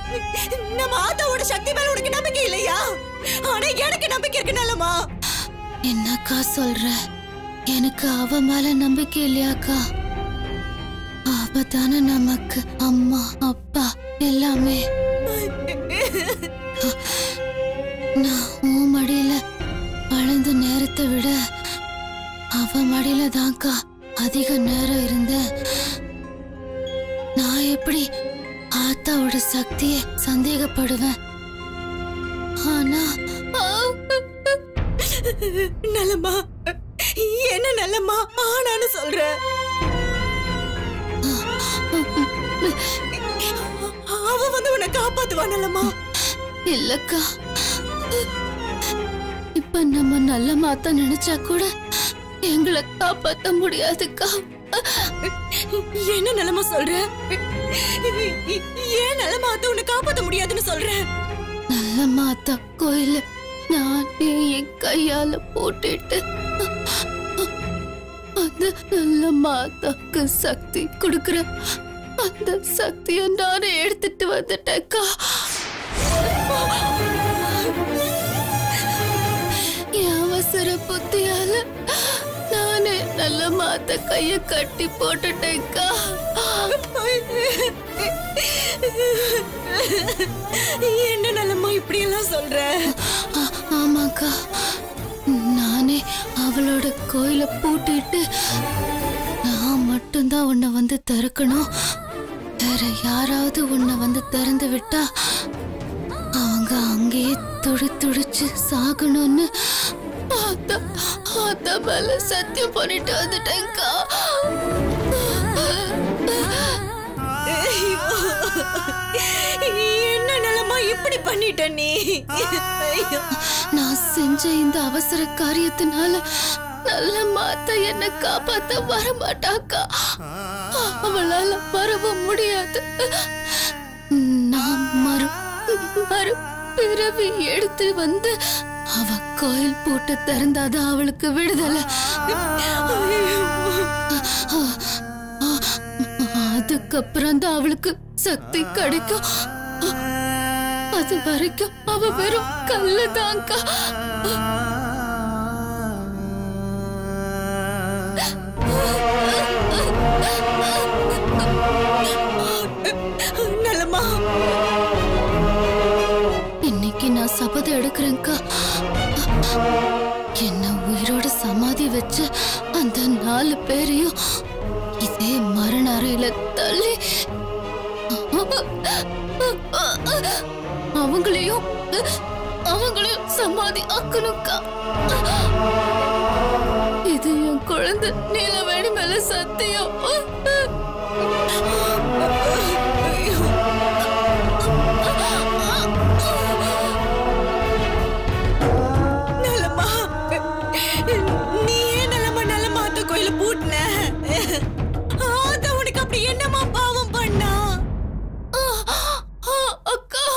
நம்ம ஆத்தாவோட சக்தி மேல உனக்கு நம்பிக்கை இல்லையா ஆனா எனக்கு நம்பிக்கை இருக்கு நல்லம்மா என்னக்கா சொல்ற எனக்கு அவ மேல நம்பிக்கை இல்லையாக்கா அவ தானே நமக்கு அம்மா அப்பா எல்லாமே நான் உன் மடியில வளர்ந்த நேரத்தை விட அவ மடியில தான்க்கா அதிக நேரம் இருந்தேன் நான் எப்படி ஆத்தாவோட சக்தியை சந்தேகப்படுவேன் ஆனா நல்லம்மா என்ன நல்லம்மா ஆனான்னு சொல்ற அவ வந்து உன்னை காப்பாத்துவா நல்லம்மா இல்லக்கா இப்ப நம்ம நல்ல மாத்த நினைச்சா கூட எங்களை காப்பாத்த முடியாதுக்கா என்ன நிலைமை சொல்ற ஏன் நிலைமை அத்தை உன்னை காப்பாத்த முடியாதுன்னு சொல்ற நல்ல மாத்தா கோயில நான் என் கையால போட்டுட்டு அந்த நல்ல மாதாக்கு சக்தி கொடுக்கிற அந்த சக்திய நானே எடுத்துட்டு வந்துட்டேக்கா என் அவசர புத்தியால நானே நல்ல மாத்த கைய கட்டி போட்டுட்டேக்கா என்ன நிலைமை இப்படி எல்லாம் சொல்ற ஆ- ஆமாக்கா நானே அவளோட கோயில பூட்டிட்டு நான் மட்டும்தான் உன்னை வந்து திறக்கணும் வேற யாராவது உன்னை வந்து திறந்து விட்டா அவங்க அங்கேயே துடி துடிச்சு சாகணும்னு ஆத்தா ஆத்தா மேல சத்தியம் பண்ணிட்டு வந்துட்டேன்க்கா என்ன நிலைமை இப்படி பண்ணிட்ட நீ ஐயோ. நான் செஞ்ச இந்த அவசர காரியத்தினால நல்ல மாத்த என்ன காப்பாத்த வர மாட்டாக்கா அவளால வரவும் முடியாது நான் மறு மறு பிறவி எடுத்து வந்து அவ கோயில் போட்டு திறந்தாதான் அவளுக்கு விடுதலை அதுக்கப்புறம் தான் அவளுக்கு சக்தி கிடைக்கும் அது வரைக்கும் அவ வெறும் கல்லுதான்க்கா நிலைமா இன்னைக்கு நான் சபதம் எடுக்கிறேன்க்கா என்ன உயிரோட சமாதி வச்சு அந்த நாலு பேரையும் இதே மரண அறையில தள்ளி அவங்களையும் அவங்களையும் சமாதி ஆக்கணும்க்கா இது என் குழந்தை நீலவேணி மேல சத்தியம் நிலைமா நீ ஏன் நிலைமா நிலைமா அந்த கோயில பூட்டின அத உனக்கு அப்படி என்னமா பாவம் பண்ணா அக்கா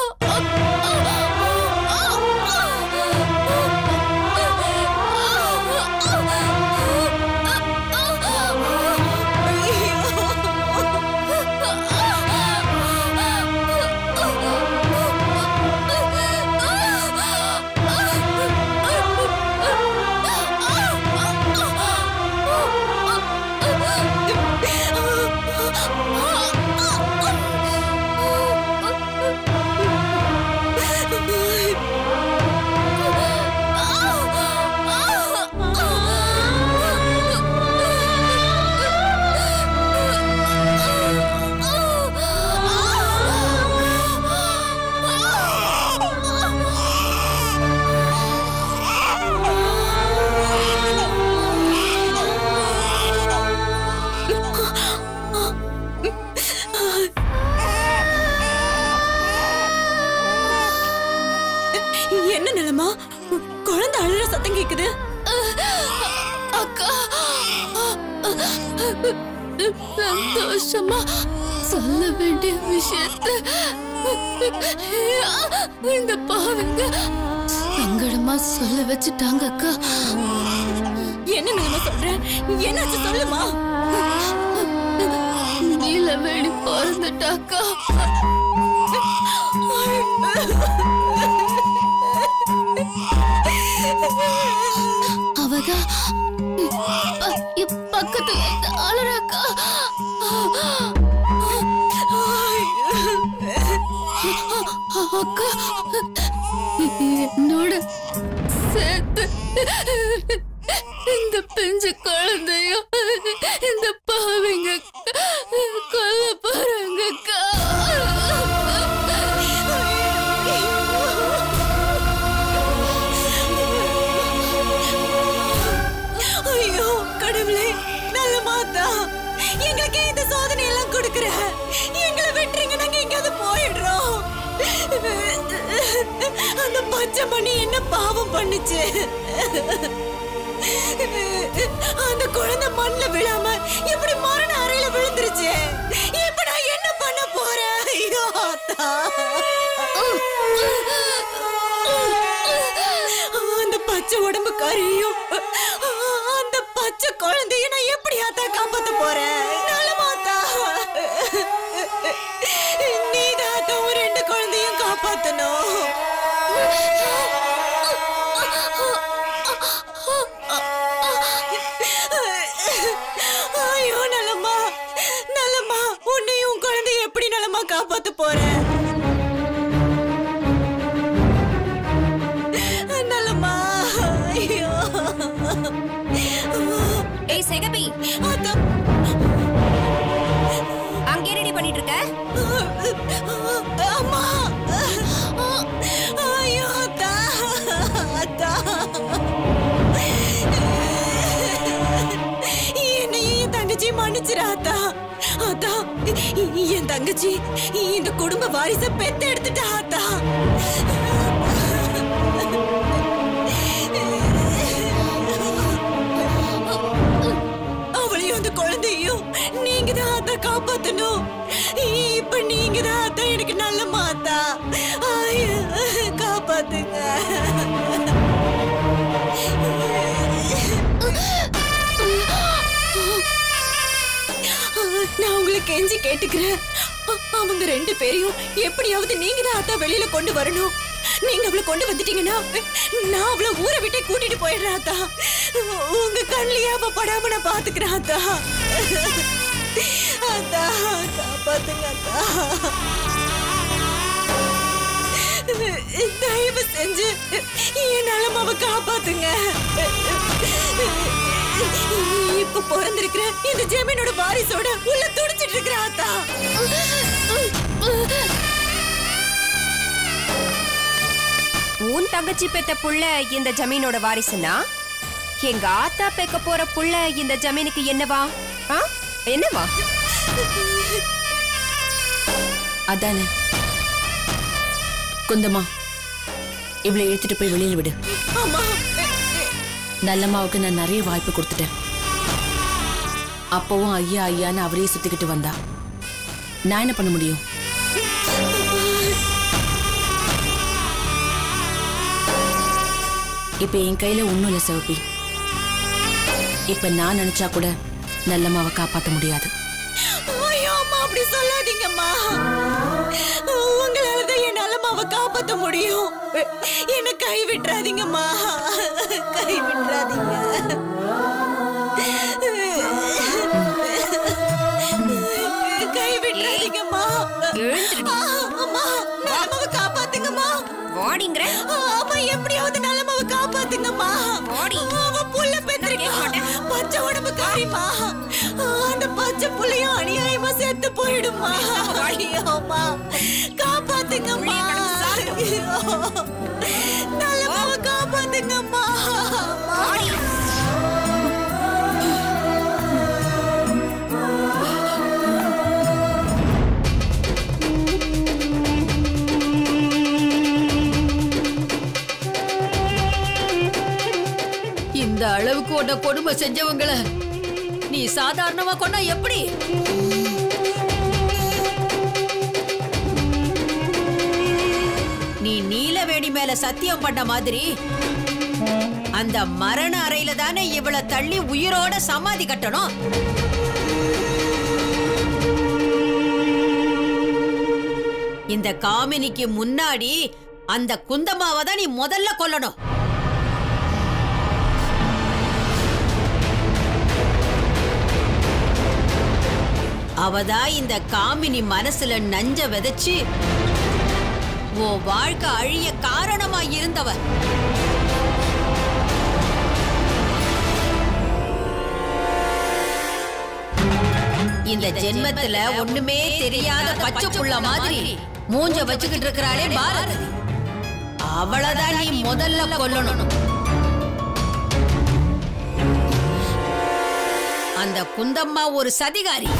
என்ன நிலைமா குழந்தை அழுற சத்தம் கேக்குது அக்கா சந்தோஷமா சொல்ல வேண்டிய விஷயத்த இந்த பாவங்க சங்கடமா சொல்ல வச்சுட்டாங்க அக்கா என்ன நிலைமை சொல்ற என்னாச்சு சொல்லுமா நீலவேணி பிறந்துட்டாக்கா அக்கா என்னோட சேர்த்து இந்த பிஞ்சு குழந்தையும் இந்த பாவிங்க கொல்ல போறாங்க அக்கா ஐயோ கடவுளே நல்ல மாதா எங்களுக்கு இந்த சோதனை எல்லாம் கொடுக்கற எங்களை விட்டுறீங்க நாங்க எங்கேயாவது போயிடுறோம் அந்த பச்சை மணி என்ன பாவம் பண்ணுச்சு அந்த குழந்தை மண்ணுல விழாம இப்படி மரண அறையில விழுந்துருச்சு இப்ப நான் என்ன பண்ண போறேன் ஐயோ ஆத்தா அந்த பச்சை உடம்பு கறியும் அந்த பச்சை குழந்தைய நான் எப்படி ஆத்தா காப்பாத்த போறேன் நலமாத்தா நீ தாத்தாவும் ரெண்டு குழந்தையும் காப்பாத்தணும் ஐயோ நலமா நலமா உன்னையும் உன் குழந்தைய எப்படி நலமா காப்பாத்த போறேன் நலமா ஐயோ ஏய் செகபி அத்தா அங்கே ரெடி பண்ணிட்டு இருக்க அம்மா ஐயோ அத்தா அத்தா என்னையும் என் தங்கச்சி மன்னிச்சிரு அத்தா அத்தா என் தங்கச்சி இந்த குடும்ப வாரிசை பெத்து எடுத்துட்டா அத்தா அவளையும் அந்த குழந்தையும் நீங்க தான் அத்தா காப்பாத்தணும் இப்ப நீங்க தான் அத்தா எனக்கு நல்ல மாத்தா ஐயோ, காப்பாத்துங்க நான் உங்களை கெஞ்சி கேட்டுக்கிறேன் அ- அவங்க ரெண்டு பேரையும் எப்படியாவது நீங்க தான் அத்தா வெளியில கொண்டு வரணும் நீங்க அவளை கொண்டு வந்துட்டீங்கன்னா நான் அவளை ஊரை விட்டே கூட்டிட்டு போயிடுறேன் அத்தா உங்க கண்ணிலேயே அவ படாம நான் பாத்துக்கிறேன் அத்தா அத்தா காப்பாத்துங்க அத்தா தயவு செஞ்சு என் நலமாவை காப்பாத்துங்க இப்ப பிறந்திருக்கிற இந்த ஜெமீனோட வாரிசோட உள்ள துடிச்சிட்டு இருக்கிற ஆத்தா உன் தங்கச்சி பெத்த புள்ள இந்த ஜமீனோட வாரிசுனா எங்க ஆத்தா பெக்க போற புள்ள இந்த ஜமீனுக்கு என்னவா ஆ? என்னவா அதானே குந்தம்மா இவளை எடுத்துட்டு போய் வெளியில விடு ஆமா நல்லம்மாவுக்கு நான் நிறைய வாய்ப்பு கொடுத்துட்டேன் அப்பவும் ஐயா ஐயான்னு அவரே சுத்திக்கிட்டு வந்தா நான் என்ன பண்ண முடியும் இப்ப என் கையில ஒண்ணும் இல்ல சிவப்பி இப்ப நான் நினைச்சா கூட நல்லம்மாவை காப்பாத்த முடியாது ஐயோ அம்மா அப்படி சொல்லாதீங்கம்மா உங்களால தான் என் நலமாவை காப்பாத்த முடியும் என்ன கை விட்டுறாதீங்கம்மா கை விட்டுறாதீங்க கை விட்டுறாதீங்கம்மா எழுந்திருடி. ஆ, அம்மா நலமாவை காப்பாத்துங்கம்மா வாடிங்கிற ஆமா எப்படியாவது நலமாவை காப்பாத்துங்கம்மா ஓடி. அவ புள்ள பெத்திருக்கா பச்சை உடம்பு காரிமா அந்த பச்சை புள்ளையும் அநியாயமா செத்து போயிடுமா ஐயோம்மா காப்பாத்துங்கம்மா ஐயோ. நலமாவை காப்பாத்துங்கம்மா அம்மா. இந்த அளவுக்கு உன்னை கொடுமை செஞ்சவங்கள நீ சாதாரணமா கொண்டா எப்படி நீ நீலவேணி மேல சத்தியம் பண்ண மாதிரி அந்த மரண அறையில தானே இவள தள்ளி உயிரோட சமாதி கட்டணும் இந்த காமினிக்கு முன்னாடி அந்த குந்தமாவை தான் நீ முதல்ல கொல்லணும் அவதான் இந்த காமினி மனசுல நஞ்ச விதைச்சு ஓ வாழ்க்கை அழிய காரணமா இருந்தவ இந்த ஜென்மத்துல ஒண்ணுமே தெரியாத பச்சை புள்ள மாதிரி மூஞ்ச வச்சுக்கிட்டு இருக்கிறாளே பாரதி அவளதான் நீ முதல்ல கொல்லணும் அந்த குந்தம்மா ஒரு சதிகாரி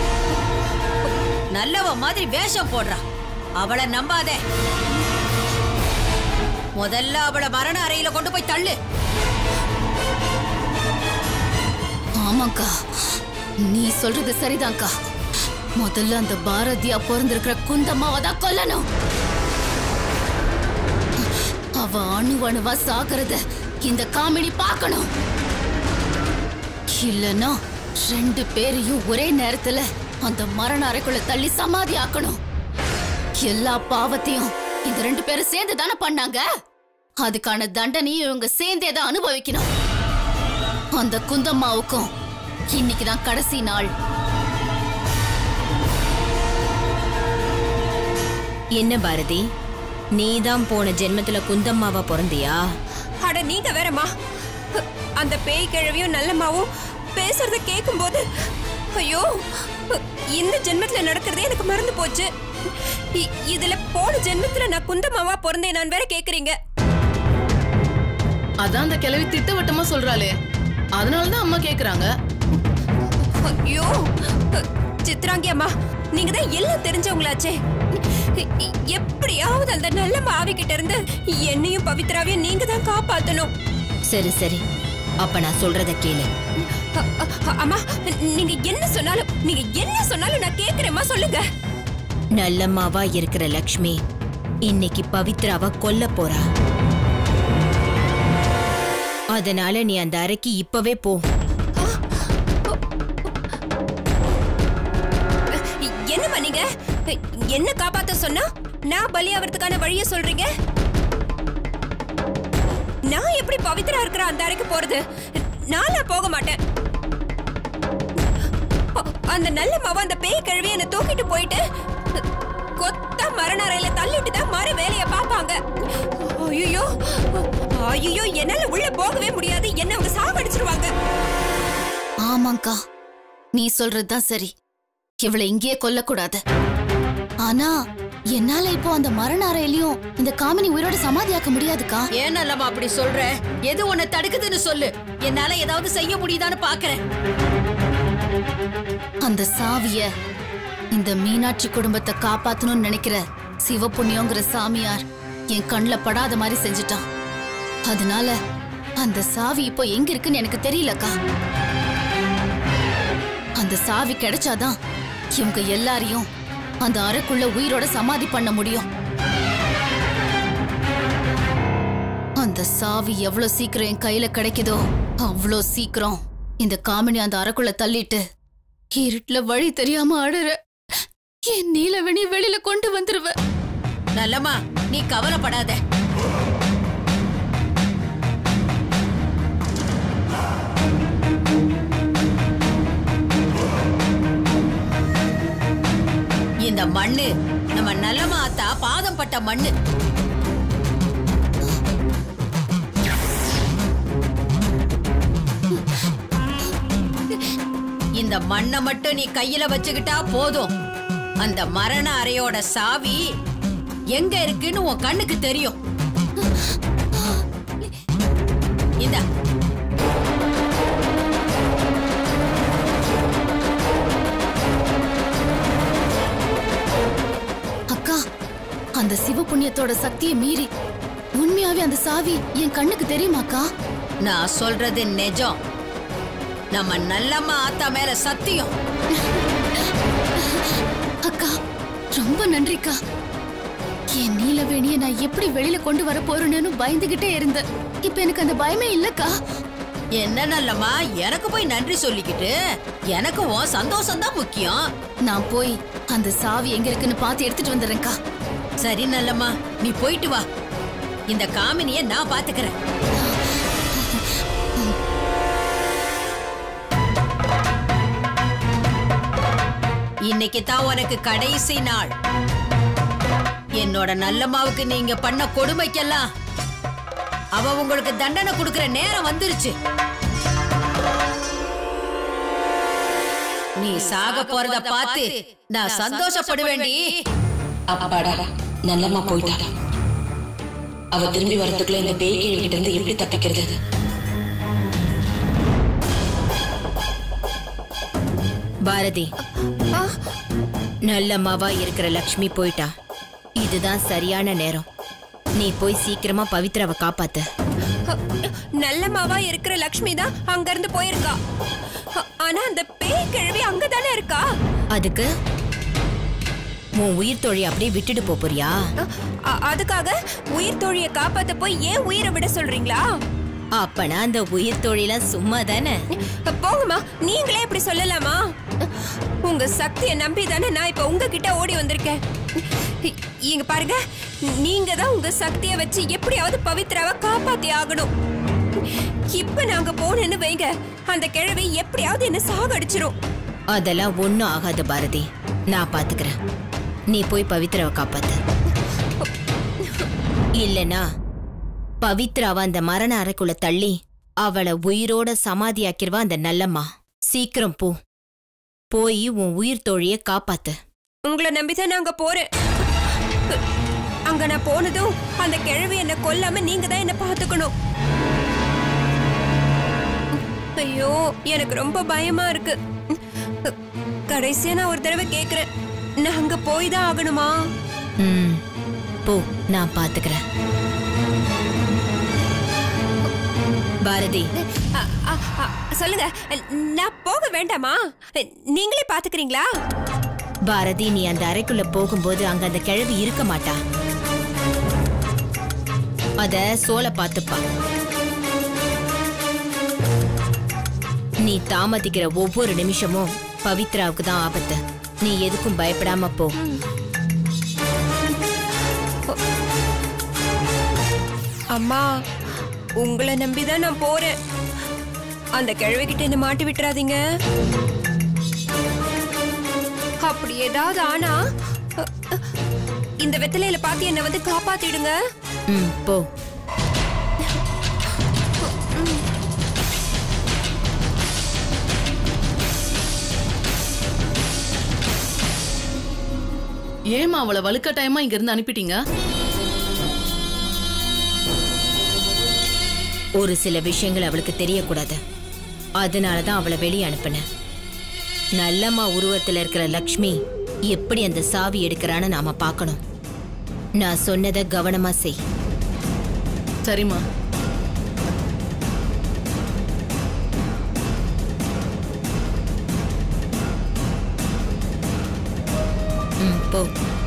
நல்லவ மாதிரி வேஷம் போடுறா அவளை நம்பாதே முதல்ல அவளை மரண அறையில கொண்டு போய் தள்ளு ஆமாக்கா நீ சொல்றது சரிதான்க்கா முதல்ல அந்த பாரதியா பிறந்திருக்கிற குந்தம்மாவை தான் கொல்லணும் அவ அணு அணுவா சாகிறத இந்த காமெடி பார்க்கணும் இல்லனா ரெண்டு பேரையும் ஒரே நேரத்துல அந்த மரண அறைக்குள்ள தள்ளி சமாதி ஆக்கணும் எல்லா பாவத்தையும் இந்த ரெண்டு பேரும் சேர்ந்து தானே பண்ணாங்க அதுக்கான தண்டனையும் இவங்க சேர்ந்தே தான் அனுபவிக்கணும் அந்த குந்தம்மாவுக்கும் இன்னைக்குதான் கடைசி நாள் என்ன பாரதி நீதான் போன ஜென்மத்துல குந்தம்மாவா பிறந்தியா அட நீங்க வேறம்மா அந்த பேய் கிழவியும் நல்லம்மாவும் பேசுறத கேட்கும்போது ஐயோ இந்த ஜென்மத்துல நடக்கிறதே எனக்கு மறந்து போச்சு இ- இதுல போன ஜென்மத்துல நான் குந்தம்மாவா பிறந்தேன் நான் வேற கேக்குறீங்க அதான் அந்த கிழவி திட்டவட்டமா சொல்றாளே அதனாலதான் அம்மா கேக்குறாங்க ஐயோ சித்ராங்கி அம்மா நீங்க தான் எல்லாம் தெரிஞ்சவங்களாச்சே எ- எ- எப்படியாவது அந்த நல்ல மாவிக்கிட்ட இருந்து என்னையும் பவித்ராவையும் நீங்க தான் காப்பாத்தணும் சரி சரி அப்ப நான் சொல்றத கேளு அ- அ- அம்மா நீங்க என்ன சொன்னாலும் நீங்க என்ன சொன்னாலும் நான் கேக்குறேம்மா சொல்லுங்க நல்லம்மாவா இருக்கிற லக்ஷ்மி இன்னைக்கு பவித்ராவை கொல்ல போறா அதனால நீ அந்த அறைக்கு இப்பவே போ என்னம்மா நீங்க என்ன காப்பாத்த சொன்னா நான் பலியாவதுக்கான வழிய சொல்றீங்க நான் எப்படி பவித்ரா இருக்கிற அந்த அறைக்கு போறது நானா போக மாட்டேன் அ- அந்த நல்ல மாவ அந்த பேய் கழுவி என்ன தூக்கிட்டு போயிட்டு கொத்த மரண அறையில தள்ளிட்டு தான் மறு வேலைய பாப்பாங்க ஐயோ ஐயோ என்னால உள்ள போகவே முடியாது என்ன அவங்க சாவடிச்சிருவாங்க ஆமாங்கா நீ சொல்றதுதான் சரி இவளை இங்கேயே கொல்லக்கூடாது ஆனா என்னால இப்போ அந்த மரண அறையிலயும் இந்த காமினி உயிரோட சமாதியாக்க முடியாதுக்கா ஏன் நல்லம்மா அப்படி சொல்ற எது உன்னை தடுக்குதுன்னு சொல்லு என்னால ஏதாவது செய்ய முடியுதான்னு பாக்குறேன் அந்த சாவிய இந்த மீனாட்சி குடும்பத்தை காப்பாத்தணும்னு நினைக்கிற சிவபுண்ணியங்கிற சாமியார் என் கண்ணுல படாத மாதிரி செஞ்சுட்டான் அதனால அந்த சாவி இப்போ எங்க இருக்குன்னு எனக்கு தெரியலக்கா அந்த சாவி கிடைச்சாதான் இவங்க எல்லாரையும் அந்த அறைக்குள்ள உயிரோட சமாதி பண்ண முடியும் அந்த சாவி எவ்வளவு சீக்கிரம் என் கையில கிடைக்குதோ அவ்வளோ சீக்கிரம் இந்த காமினி அந்த அறைக்குள்ள தள்ளிட்டு இருட்டுல வழி தெரியாம அழற என் நீலவெணி வெளியில கொண்டு வந்துருவ நல்லம்மா நீ கவலைப்படாத இந்த மண்ணு நம்ம நல்லம்மா அத்தா பாதம் பட்ட மண்ணு இந்த மண்ணை மட்டும் நீ கையில வச்சுக்கிட்டா போதும் அந்த மரண அறையோட சாவி எங்க இருக்குன்னு உன் கண்ணுக்கு தெரியும் இந்த அக்கா அந்த சிவ புண்ணியத்தோட சக்தியை மீறி உண்மையாவே அந்த சாவி என் கண்ணுக்கு தெரியுமாக்கா நான் சொல்றது நிஜம் நம்ம நல்லம்மா ஆத்தா மேல சத்தியம் அக்கா ரொம்ப நன்றிக்கா என் நீலவேணிய நான் எப்படி வெளியில கொண்டு வர போறேன்னு பயந்துகிட்டே இருந்தேன் இப்ப எனக்கு அந்த பயமே இல்லக்கா என்ன நல்லம்மா எனக்கு போய் நன்றி சொல்லிக்கிட்டு எனக்கு உன் சந்தோஷம் தான் முக்கியம் நான் போய் அந்த சாவி எங்க இருக்குன்னு பார்த்து எடுத்துட்டு வந்துடுறேன்க்கா சரி நல்லம்மா நீ போயிட்டு வா இந்த காமினிய நான் பாத்துக்கிறேன் இன்னைக்கு தான் உனக்கு கடைசி நாள் என்னோட நல்லம்மாவுக்கு நீங்க பண்ண கொடுமைக்கெல்லாம் அவ உங்களுக்கு தண்டனை கொடுக்கிற நேரம் வந்துருச்சு நீ சாக போறத பார்த்து நான் சந்தோஷப்படுவேண்டி அப்பாடா நல்லம்மா போயிட்டா அவ திரும்பி வரதுக்குள்ள இந்த பேய் கிழவி கிட்ட இருந்து எப்படி தப்பிக்கிறது பாரதி நல்லம்மாவா இருக்கிற லக்ஷ்மி போயிட்டா இதுதான் சரியான நேரம் நீ போய் சீக்கிரமா பவித்ராவை காப்பாத்து நல்லம்மாவா இருக்கிற லக்ஷ்மி தான் அங்க இருந்து போயிருக்கா ஆ- ஆனா அந்த பேய் கிழவி அங்கதானே இருக்கா அதுக்கு உன் உயிர் தோழி அப்படியே விட்டுட்டு போப் போறியா அ- அ- அதுக்காக உயிர் தோழியை காப்பாத்த போய் ஏன் உயிரை விட சொல்றீங்களா அப்பனா அந்த உயிர் தோழிலாம் சும்மா தானே போங்கம்மா நீங்களே இப்படி சொல்லலாமா உங்க சக்தியை நம்பி தானே நான் இப்ப உங்ககிட்ட ஓடி வந்திருக்கேன் இ- இங்க பாருங்க நீங்க தான் உங்க சக்தியை வச்சு எப்படியாவது பவித்ராவை காப்பாத்தி ஆகணும் இப்ப நாங்க போனேன்னு வைங்க அந்த கிழவி எப்படியாவது என்ன சாகடிச்சிரும் அதெல்லாம் ஒண்ணும் ஆகாது பாரதி நான் பாத்துக்கிறேன் நீ போய் பவித்ராவை காப்பாத்து இல்லனா பவித்ராவை அந்த மரண அறைக்குள்ள தள்ளி அவளை உயிரோட சமாதியாக்கிருவா அந்த நல்லம்மா சீக்கிரம் போ போய் உன் உயிர் தோழிய காப்பாத்து உங்களை நம்பிதான் நான் அங்க போறேன் அங்க நான் போனதும் அந்த கிழவி என்ன கொல்லாம நீங்க தான் என்ன பாத்துக்கணும் ஐயோ எனக்கு ரொம்ப பயமா இருக்கு கடைசியா நான் ஒரு தடவை கேக்குறேன் நான் அங்க போய் தான் ஆகணுமா ம் போ நான் பாத்துக்கிறேன் பாரதி அ, அ, அ, சொல்லுங்க நான் போக வேண்டாமா நீங்களே பாத்துக்கிறீங்களா பாரதி நீ அந்த அறைக்குள்ள போகும்போது அங்க அந்த கிழவி இருக்க மாட்டா அத சோல பாத்துப்பா நீ தாமதிக்கிற ஒவ்வொரு நிமிஷமும் பவித்ராவுக்கு தான் ஆபத்து நீ எதுக்கும் பயப்படாம போ அம்மா உங்களை நம்பிதான் நான் போறேன் அந்த கிழவி கிட்ட என்ன மாட்டி விட்டுறாதீங்க அப்படி ஏதாவது ஆனா அ, அ, இந்த வெத்தலையில பார்த்து என்ன வந்து காப்பாத்திடுங்க ம் போ ஏமா அவளை வலுக்கட்டாயமா இங்க இருந்து அனுப்பிட்டீங்க ஒரு சில விஷயங்கள் அவளுக்கு தெரியக்கூடாது அதனால தான் அவளை வெளியே அனுப்பினேன் நல்லம்மா உருவத்துல இருக்கிற லக்ஷ்மி எப்படி அந்த சாவி எடுக்கிறான்னு நாம பார்க்கணும் நான் சொன்னதை கவனமா செய் சரிம்மா ம் போ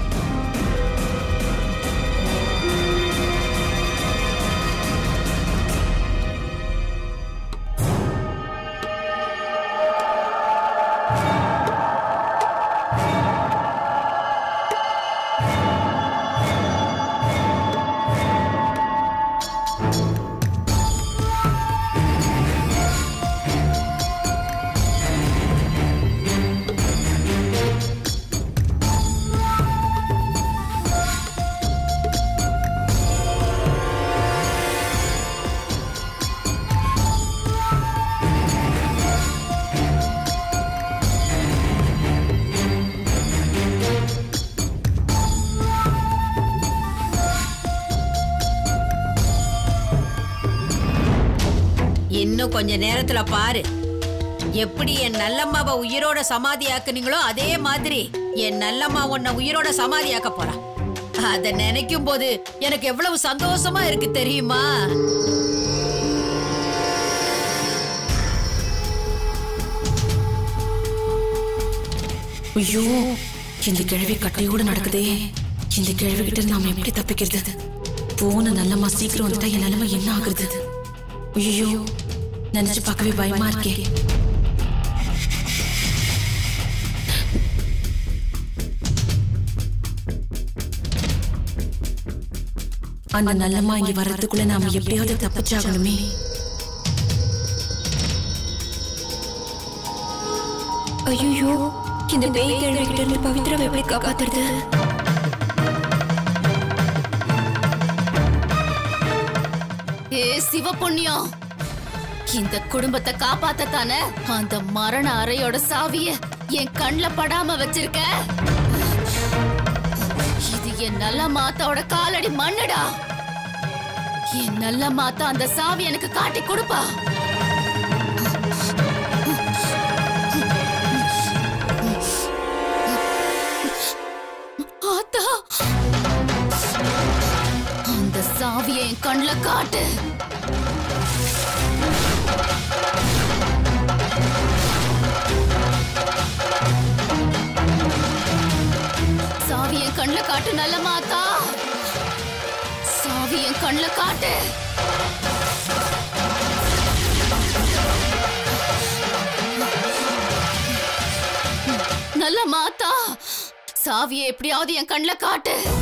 இன்னும் கொஞ்ச நேரத்துல பாரு எப்படி என் நல்லம்மாவை உயிரோட சமாதியாக்குனீங்களோ அதே மாதிரி என் நல்லம்மா உன்னை உயிரோட சமாதியாக்க போறா அத நினைக்கும் போது எனக்கு எவ்வளவு சந்தோஷமா இருக்கு தெரியுமா ஐயோ இந்த கிழவி கட்டையோடு நடக்குதே இந்த கிழவி கிட்ட நாம எப்படி தப்பிக்கிறது போன நல்லம்மா சீக்கிரம் வந்துட்டா என் நிலைமை என்ன ஆகுறது ஐயோ நினைச்சு பார்க்கவே பயமா இருக்கே அந்த நல்லம்மா இங்க வர்றதுக்குள்ள நாம எப்படியாவது தப்பிச்சாகணுமே ஐயோ இந்த பேய் கிழவி கிட்ட இருந்து பவித்ராவை எப்படி காப்பாத்துறது சிவபுண்ணியம் இந்த குடும்பத்தை காப்பாத்தத்தானே அந்த மரண அறையோட சாவிய என் கண்ணுல படாம வச்சிருக்க இது என் நல்ல மாத்தாவோட காலடி மண்ணுடா என் நல்ல மாத்தா அந்த சாவி எனக்கு காட்டி கொடுப்பா ஆத்தா அந்த சாவியை என் கண்ணுல காட்டு சாவி என் கண்ணுல காட்டு நல்ல மாத்தா சாவி என் கண்ணுல காட்டு நல்ல மாத்தா சாவியை எப்படியாவது என் கண்ணுல காட்டு